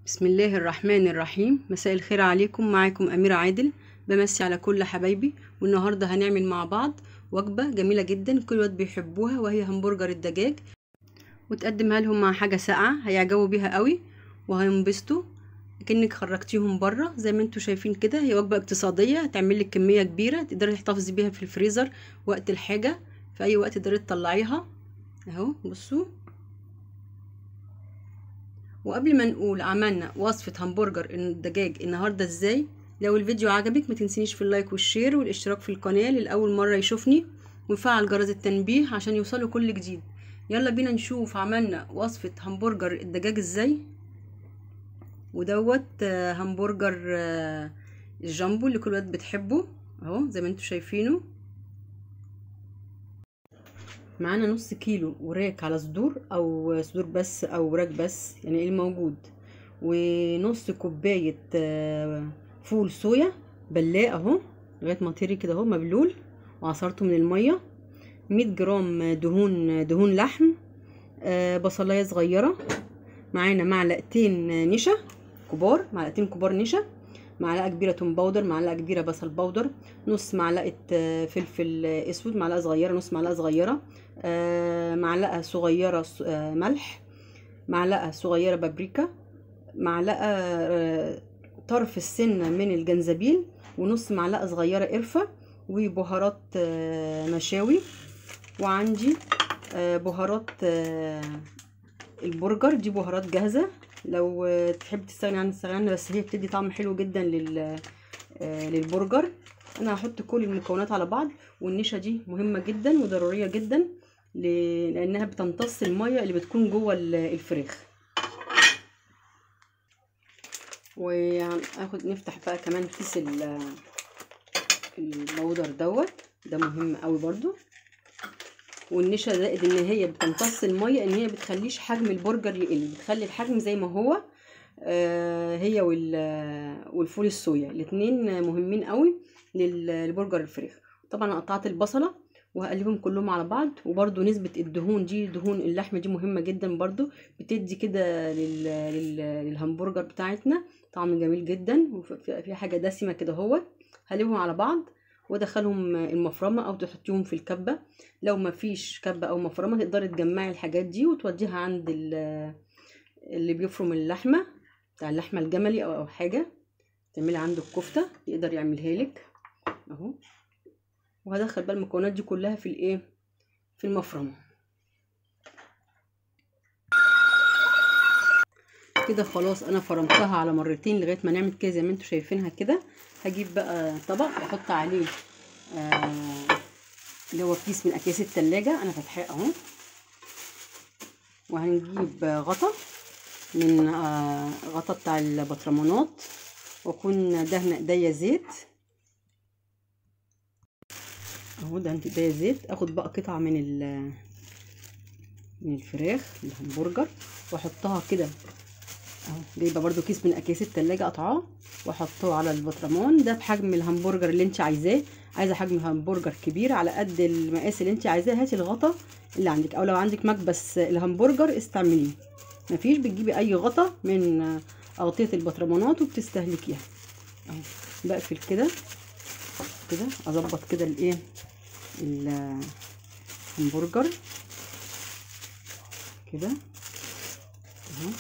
بسم الله الرحمن الرحيم مساء الخير عليكم معاكم أميرة عادل بمسي على كل حبايبي والنهاردة هنعمل مع بعض وجبة جميلة جدا كل وقت بيحبوها وهي همبرجر الدجاج وتقدمها لهم مع حاجة ساقعة هيعجبوا بيها قوي وهينبسطوا كأنك خرجتيهم بره زي ما انتوا شايفين كده هي وجبة اقتصادية هتعمل لك كمية كبيرة تقدري تحتفظي بيها في الفريزر وقت الحاجة في أي وقت تقدري تطلعيها اهو بصوا وقبل ما نقول عملنا وصفة همبرجر الدجاج النهاردة ازاي لو الفيديو عجبك ما تنسينيش في اللايك والشير والاشتراك في القناة للأول مرة يشوفني وفعل جرس التنبيه عشان يوصله كل جديد يلا بينا نشوف عملنا وصفة همبرجر الدجاج ازاي ودوت همبرجر الجامبو اللي كل وقت بتحبه اهو زي ما انتوا شايفينه معانا نص كيلو وراك على صدور او صدور بس او وراك بس يعني ايه الموجود ونص كوبايه فول صويا بلاء اهو لغايه ما طري كده اهو مبلول وعصرته من الميه 100 جرام دهون دهون لحم بصلايه صغيره معانا معلقتين نشا كبار معلقتين كبار نشا معلقه كبيره توم باودر معلقه كبيره بصل باودر نص معلقه فلفل اسود معلقه صغيره نص معلقه صغيره معلقه صغيره ملح معلقه صغيره بابريكا معلقه طرف السنه من الجنزبيل ونص معلقه صغيره قرفه وبهارات مشاوي وعندي بهارات البرجر دي بهارات جاهزه لو تحب تستغني عن تستغني عنها بس هي بتدي طعم حلو جدا لل للبرجر انا هحط كل المكونات على بعض والنشا دي مهمه جدا وضروريه جدا لانها بتمتص الميه اللي بتكون جوه الفراخ وهاخد نفتح بقى كمان كيس البودر دوت ده مهم قوي برضو والنشا زائد ان هي بتمتص الميه ان هي بتخليش حجم البرجر يقل بتخلي الحجم زي ما هو آه هي والفول الصويا الاتنين مهمين قوي للبرجر الفراخ طبعا قطعت البصله وهقلبهم كلهم على بعض وبرده نسبه الدهون دي دهون اللحمه دي مهمه جدا برده بتدي كده لل... لل... للهمبرجر بتاعتنا طعم جميل جدا وفي حاجه دسمه كده اهوت هقلبهم على بعض وادخلهم المفرمه او تحطيهم في الكبه لو ما فيش كبه او مفرمه تقدري تجمعي الحاجات دي وتوديها عند اللي بيفرم اللحمه بتاع اللحمه الجملي او او حاجه تعملي عنده الكفته يقدر يعملها لك اهو وهدخل بقى المكونات دي كلها في الايه في المفرمه كده خلاص انا فرمتها على مرتين لغايه ما نعمل كده زي ما انتم شايفينها كده هجيب بقى طبق واحط عليه آه اللي هو كيس من اكياس التلاجة انا فاتحاه اهو وهنجيب غطا من آه غطا بتاع البطرمانات واكون دهن ايديا زيت اهو دهنت ايديا زيت اخد بقى قطعه من من الفراخ الهمبرجر واحطها كده اهو جايبه برده كيس من اكياس التلاجة قطعاه واحطه على البطرمان ده بحجم الهمبرجر اللي انت عايزاه عايزه حجم همبرجر كبير على قد المقاس اللي انت عايزاه هاتي الغطا اللي عندك او لو عندك مكبس الهمبرجر استعمليه مفيش بتجيبي اي غطا من اغطيه البطرمانات وبتستهلكيها اهو بقفل كده كده اظبط كده الايه الهمبرجر كده اهو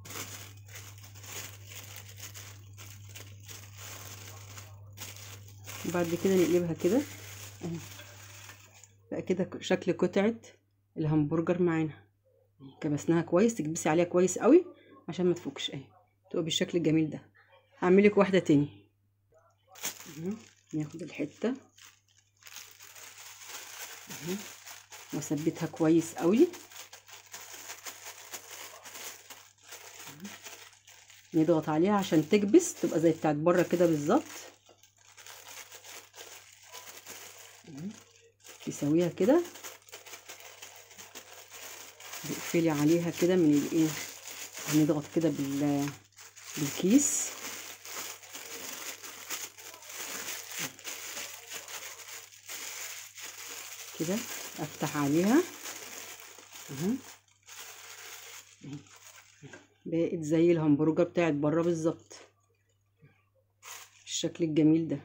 وبعد كده نقلبها كده اهي بقى كده شكل قطعه الهمبرجر معانا كبسناها كويس تكبسي عليها كويس قوي عشان ما تفكش اهي تبقى بالشكل الجميل ده هعمل لك واحده تاني ناخد الحته اهي واثبتها كويس قوي نضغط عليها عشان تكبس تبقى زي بتاعت بره كده بالظبط تسويها كده تقفلي عليها كده من الايه هنضغط كده بال بالكيس كده افتح عليها اهو بقت زي الهمبرجر بتاعت بره بالظبط الشكل الجميل ده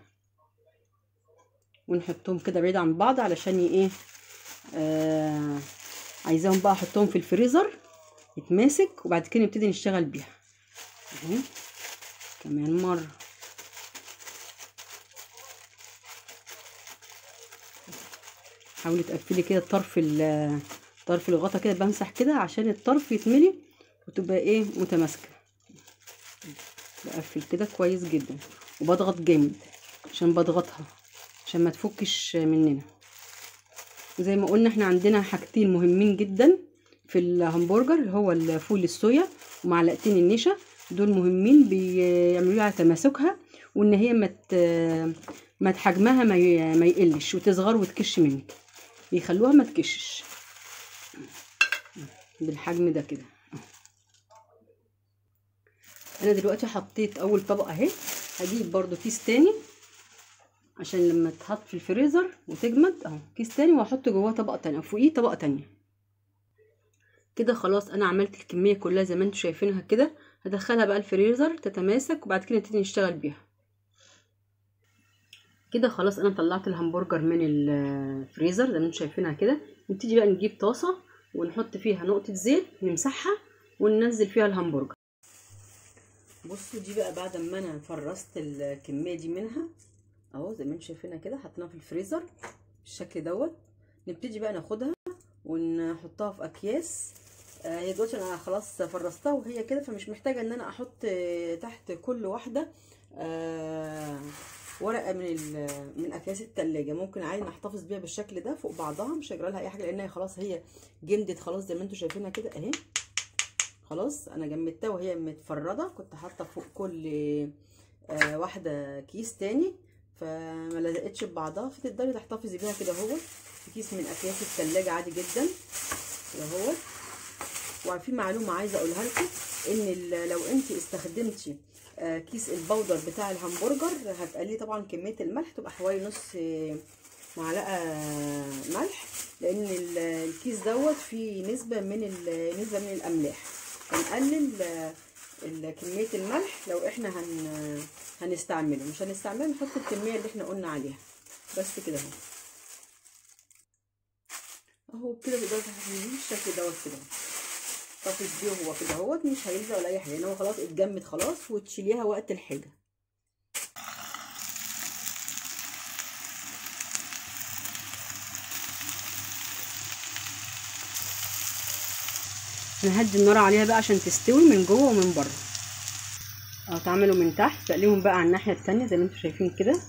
ونحطهم كده بعيد عن بعض علشان ايه آه عايزاهم بقى احطهم في الفريزر يتماسك وبعد كده نبتدي نشتغل بيها اهي كمان مره حاولي تقفلي كده طرف طرف الغطا كده بمسح كده عشان الطرف يتملي وتبقى ايه متماسكه بقفل كده كويس جدا وبضغط جامد عشان بضغطها عشان ما تفكش مننا زي ما قلنا احنا عندنا حاجتين مهمين جدا في الهمبرجر اللي هو الفول الصويا ومعلقتين النشا دول مهمين بيعملوا لها تماسكها وان هي مت ما حجمها ما يقلش وتصغر وتكش منك بيخلوها ما تكشش بالحجم ده كده انا دلوقتي حطيت اول طبقه اهي هجيب برضو كيس تاني عشان لما تحط في الفريزر وتجمد اهو كيس تاني واحط جواه طبقه تانية وفوقيه طبقه تانية كده خلاص انا عملت الكميه كلها زي ما انتم شايفينها كده هدخلها بقى الفريزر تتماسك وبعد كده نبتدي نشتغل بيها كده خلاص انا طلعت الهمبرجر من الفريزر زي ما انتم شايفينها كده نبتدي بقى نجيب طاسه ونحط فيها نقطه زيت نمسحها وننزل فيها الهمبرجر بصوا دي بقى بعد ما انا فرست الكميه دي منها اهو زي ما انتم شايفينها كده حطيناها في الفريزر بالشكل دوت نبتدي بقى ناخدها ونحطها في اكياس هي دلوقتي انا خلاص فرستها وهي كده فمش محتاجه ان انا احط تحت كل واحده ورقه من من اكياس التلاجة ممكن عادي نحتفظ بيها بالشكل ده فوق بعضها مش هيجرى لها اي حاجه لان هي خلاص هي جمدت خلاص زي ما انتم شايفينها كده اهي خلاص انا جمدتها وهي متفرده كنت حاطه فوق كل آه واحده كيس تاني فما لزقتش ببعضها فتقدري تحتفظي بيها كده اهو في كيس من اكياس التلاجة عادي جدا كده اهو وفي معلومه عايزه اقولها لكم ان لو انت استخدمتي آه كيس البودر بتاع الهمبرجر هتقللي طبعا كميه الملح تبقى حوالي نص معلقه ملح لان الكيس دوت فيه نسبه من نسبه من الاملاح هنقلل كميه الملح لو احنا هن هنستعمله مش هنستعمله نحط الكميه اللي احنا قلنا عليها بس كده اهو اهو كده تقدري تحطيه بالشكل دوت كده تحتفظ بيه هو كده اهوت مش هيلزق ولا اي حاجه يعني هو خلاص اتجمد خلاص وتشيليها وقت الحاجه نهدي النار عليها بقى عشان تستوي من جوه ومن بره اه تعملوا من تحت تقليهم بقى على الناحيه التانية زي ما انتم شايفين كده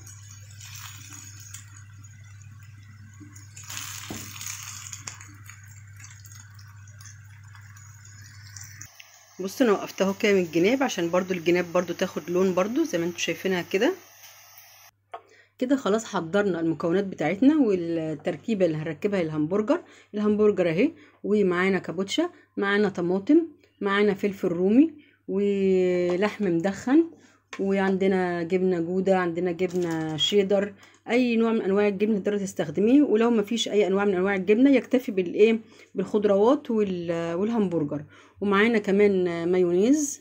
بصوا انا وقفت اهو كده من الجناب عشان برضو الجناب برضو تاخد لون برضو زي ما انتم شايفينها كده كده خلاص حضرنا المكونات بتاعتنا والتركيبه اللي هنركبها للهمبرجر الهمبرجر اهي ومعانا كابوتشا معانا طماطم معانا فلفل رومي ولحم مدخن وعندنا جبنه جوده عندنا جبنه شيدر اي نوع من انواع الجبنه تقدري تستخدميه ولو ما فيش اي انواع من انواع الجبنه يكتفي بالايه بالخضروات والهمبرجر ومعانا كمان مايونيز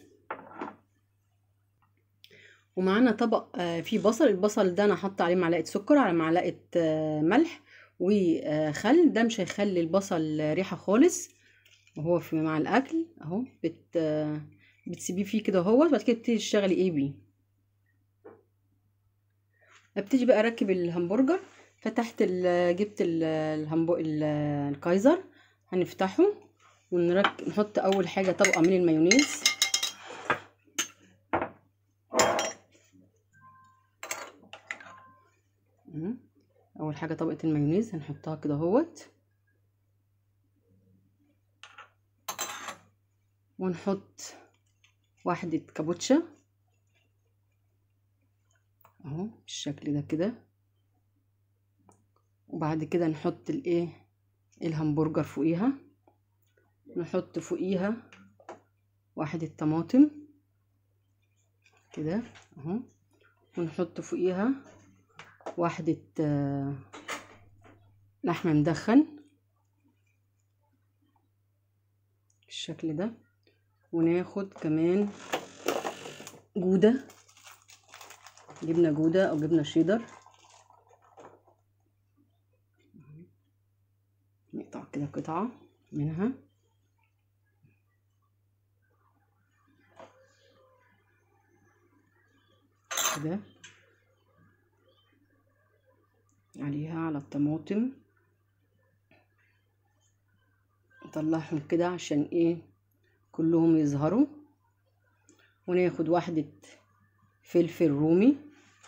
ومعانا طبق فيه بصل البصل ده انا حاطه عليه معلقه سكر على معلقه ملح وخل ده مش هيخلي البصل ريحه خالص وهو في مع الاكل اهو بت بتسيبيه فيه كده اهو بعد كده تبتدي تشتغلي ايه بيه ابتدي بقى اركب الهمبرجر فتحت ال جبت الهمبو الكايزر هنفتحه ونرك نحط اول حاجه طبقه من المايونيز اول حاجه طبقه المايونيز هنحطها كده اهوت ونحط واحده كابوتشا اهو بالشكل ده كده وبعد كده نحط الايه الهمبرجر فوقيها نحط فوقيها واحده طماطم كده اهو ونحط فوقيها واحدة لحمة مدخن بالشكل ده وناخد كمان جودة جبنة جودة أو جبنة شيدر نقطع كده قطعة منها كده عليها على الطماطم نطلعهم كده عشان ايه كلهم يظهروا وناخد واحدة فلفل رومي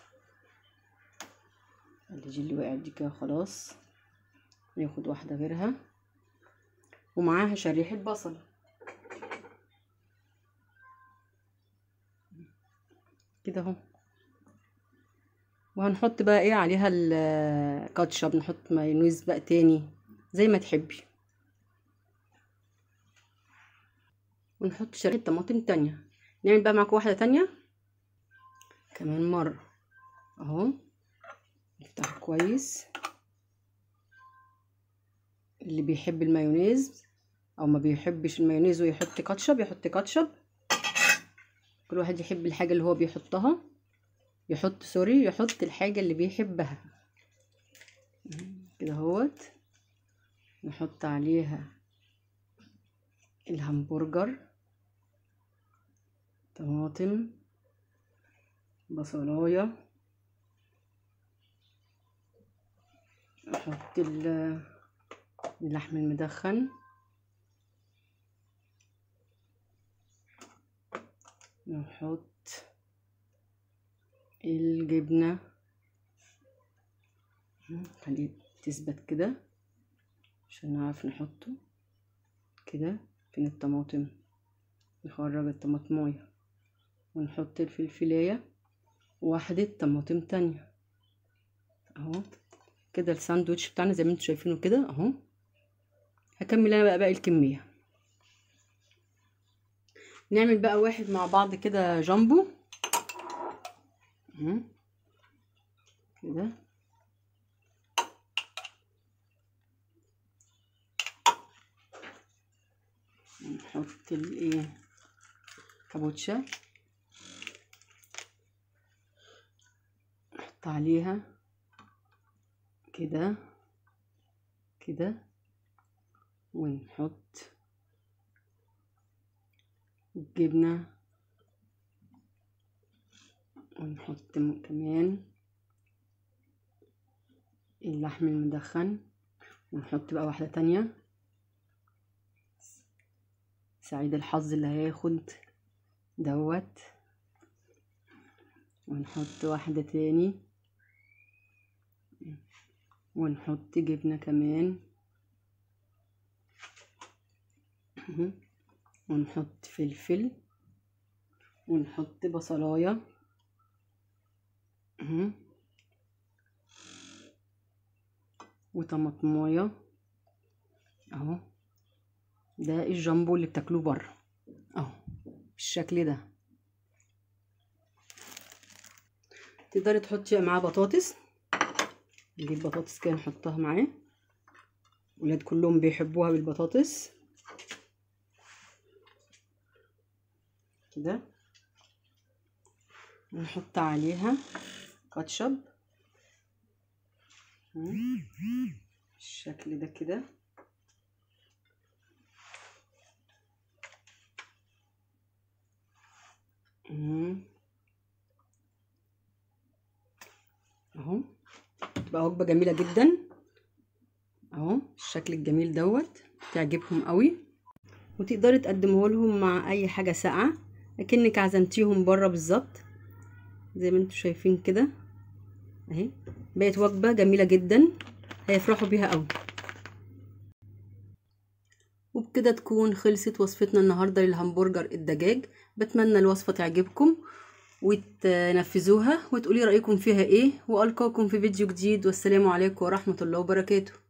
اللي اللي وقعت دي كده خلاص ناخد واحدة غيرها ومعاها شريحة بصل كده اهو وهنحط بقى ايه عليها الكاتشب نحط مايونيز بقى تاني زي ما تحبي ونحط شريحة طماطم تانية نعمل بقى معاكم واحدة تانية كمان مرة اهو نفتح كويس اللي بيحب المايونيز او ما بيحبش المايونيز ويحط كاتشب يحط كاتشب كل واحد يحب الحاجة اللي هو بيحطها يحط سوري يحط الحاجة اللي بيحبها كده اهوت نحط عليها الهمبرجر طماطم بصلاية احط اللحم المدخن نحط الجبنة خليه تثبت كده عشان نعرف نحطه كده فين الطماطم نخرج الطماطمايه ونحط الفلفلايه واحدة طماطم تانية اهو كده الساندوتش بتاعنا زي ما انتوا شايفينه كده اهو هكمل انا بقى باقي الكمية نعمل بقى واحد مع بعض كده جامبو كده نحط الايه كابوتشا نحط عليها كده كده ونحط الجبنة ونحط كمان اللحم المدخن ونحط بقى واحدة تانية سعيد الحظ اللي هياخد دوت ونحط واحدة تاني ونحط جبنة كمان ونحط فلفل ونحط بصلاية وطماطمايه اهو ده الجامبو اللي بتاكلوه بره اهو بالشكل ده تقدري تحطي معاه بطاطس نجيب بطاطس كده نحطها معاه ولاد كلهم بيحبوها بالبطاطس كده نحط عليها كاتشب بالشكل ده كده اهو تبقى وجبه جميله جدا اهو الشكل الجميل دوت تعجبهم قوي وتقدري تقدمه لهم مع اي حاجه ساقعه اكنك عزمتيهم بره بالظبط زي ما انتم شايفين كده اهي بقت وجبه جميله جدا هيفرحوا بيها قوي وبكده تكون خلصت وصفتنا النهارده للهمبرجر الدجاج بتمنى الوصفه تعجبكم وتنفذوها وتقولي رايكم فيها ايه والقاكم في فيديو جديد والسلام عليكم ورحمه الله وبركاته